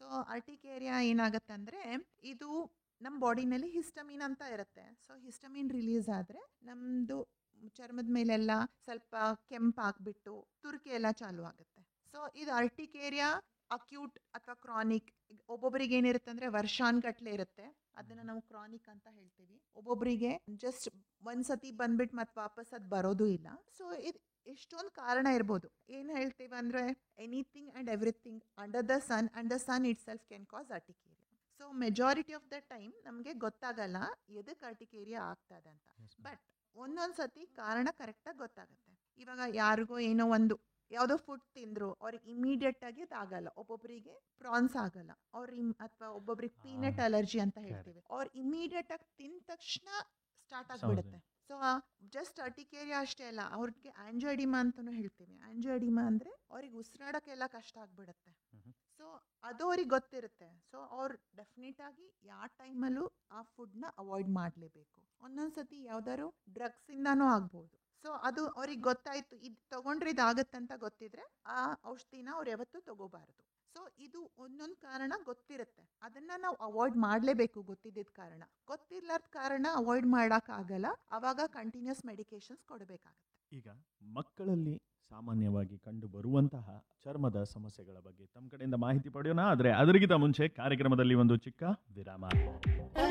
Urticaria ಏನಾಗುತ್ತೆ ಅಂದರೆ ಇದು ನಮ್ಮ ಬಾಡಿನಲ್ಲಿ ಹಿಸ್ಟಮಿನ್ ಅಂತ ಇರುತ್ತೆ ಸೊ ಹಿಸ್ಟಮಿನ್ ರಿಲೀಸ್ ಆದರೆ ನಮ್ಮದು ಚರ್ಮದ ಮೇಲೆಲ್ಲ ಸ್ವಲ್ಪ ಕೆಂಪಾಗ್ಬಿಟ್ಟು ತುರ್ಕೆ ಎಲ್ಲ ಚಾಲು ಆಗುತ್ತೆ ಸೊ ಇದು ಅರ್ಟಿಕೇರಿಯಾ ಅಕ್ಯೂಟ್ ಅಥವಾ ಕ್ರಾನಿಕ್ ಒಬ್ಬೊಬ್ಬರಿಗೆ ಏನಿರುತ್ತೆ ಅಂದರೆ ವರ್ಷಾನ್ಗಟ್ಲೆ ಇರುತ್ತೆ ಅದನ್ನು ನಾವು ಕ್ರಾನಿಕ್ ಅಂತ ಹೇಳ್ತೀವಿ ಒಬ್ಬೊಬ್ಬರಿಗೆ ಜಸ್ಟ್ ಒಂದ್ಸತಿ ಬಂದ್ಬಿಟ್ಟು ಮತ್ತೆ ವಾಪಸ್ ಅದು ಬರೋದು ಇಲ್ಲ ಸೊ ಇದು ಎಷ್ಟೊಂದು ಕಾರಣ ಇರ್ಬೋದು ಏನು ಹೇಳ್ತೀವಿ ಅಂದರೆ anything and everything under the sun and the sun itself can cause urticaria so majority of the time ನಮಗೆ ಗೊತ್ತಾಗಲ್ಲ ಎದಕ್ಕೆ ಅರ್ಟಿಕೇರಿಯಾ ಆಗ್ತದೆ ಅಂತ ಬಟ್ ಒಂದೊಂದು ಸತಿ ಕಾರಣ ಕರೆಕ್ಟಾಗಿ ಗೊತ್ತಾಗುತ್ತೆ ಇವಾಗ ಯಾರಿಗೋ ಏನೋ ಒಂದು ಯಾವುದೋ ಫುಡ್ ತಿಂದ್ರು ಅವ್ರಿಗೆ ಇಮಿಡಿಯೇಟ್ ಆಗಿ ಅದಾಗಲ್ಲ ಒಬ್ಬೊಬ್ಬರಿಗೆ ಪ್ರಾನ್ಸ್ ಆಗಲ್ಲ ಅವ್ರ ಅಥವಾ ಒಬ್ಬೊಬ್ರಿಗೆ ಪೀನಟ್ ಅಲರ್ಜಿ ಅಂತ ಹೇಳ್ತೀವಿ ಅವ್ರು ಇಮಿಡಿಯೇಟ್ ಆಗಿ ತಿಂದ ತಕ್ಷಣ ಸ್ಟಾರ್ಟ್ ಆಗಿಬಿಡುತ್ತೆ ಸೊ ಜಸ್ಟ್ ಅರ್ಟಿಕೇರಿಯಾ ಅಷ್ಟೇ ಅಲ್ಲ ಅವ್ರಿಗೆ ಆಂಜೋಡಿಮಾ ಅಂತಲೂ ಹೇಳ್ತೀವಿ ಆಂಜೋಡಿಮಾ ಅಂದರೆ ಅವ್ರಿಗೆ ಉಸಿರಾಡೋಕ್ಕೆಲ್ಲ ಕಷ್ಟ ಆಗಿಬಿಡುತ್ತೆ ಮ್ಹೂ. ಸೊ ಅದು ಅವ್ರಿಗೆ ಗೊತ್ತಿರುತ್ತೆ ಸೊ ಅವ್ರು ಡೆಫಿನೆಟ್ ಆಗಿ ಯಾವ ಟೈಮಲ್ಲೂ ಆ ಫುಡ್ನ ಅವಾಯ್ಡ್ ಮಾಡಲೇಬೇಕು ಒಂದೊಂದು ಸತಿ ಯಾವ್ದಾದ್ರು ಡ್ರಗ್ಸಿಂದನೂ ಆಗ್ಬೋದು ಸೊ ಅದು ಅವ್ರಿಗೆ ಗೊತ್ತಾಯ್ತು ಇದು ತಗೊಂಡ್ರೆ ಇದಾಗತ್ತೆ ಅಂತ ಗೊತ್ತಿದ್ರೆ ಆ ಔಷಧಿನ ಅವ್ರು ಯಾವತ್ತೂ ತಗೋಬಾರ್ದು ಸೊ ಇದು ಒಂದೊಂದು ಕಾರಣ ಗೊತ್ತಿರುತ್ತೆ ಅದನ್ನ ನಾವು ಅವಾಯ್ಡ್ ಮಾಡಲೇಬೇಕು ಗೊತ್ತಿದ್ದಿದ್ದ ಕಾರಣ ಗೊತ್ತಿರ್ಲಾರ್ದ ಕಾರಣ ಅವಾಯ್ಡ್ ಮಾಡೋಕ್ಕಾಗಲ್ಲ ಅವಾಗ ಕಂಟಿನ್ಯೂಸ್ ಮೆಡಿಕೇಶನ್ಸ್ ಕೊಡಬೇಕಾಗತ್ತೆ ಈಗ ಮಕ್ಕಳಲ್ಲಿ ಸಾಮಾನ್ಯವಾಗಿ ಕಂಡು ಬರುವಂತಹ ಚರ್ಮದ ಸಮಸ್ಯೆಗಳ ಬಗ್ಗೆ ತಮ್ಮ ಕಡೆಯಿಂದ ಮಾಹಿತಿ ಪಡೆಯೋಣ ಆದರೆ ಅದರಿಗಿಂತ ಮುಂಚೆ ಕಾರ್ಯಕ್ರಮದಲ್ಲಿ ಒಂದು ಚಿಕ್ಕ ವಿರಾಮ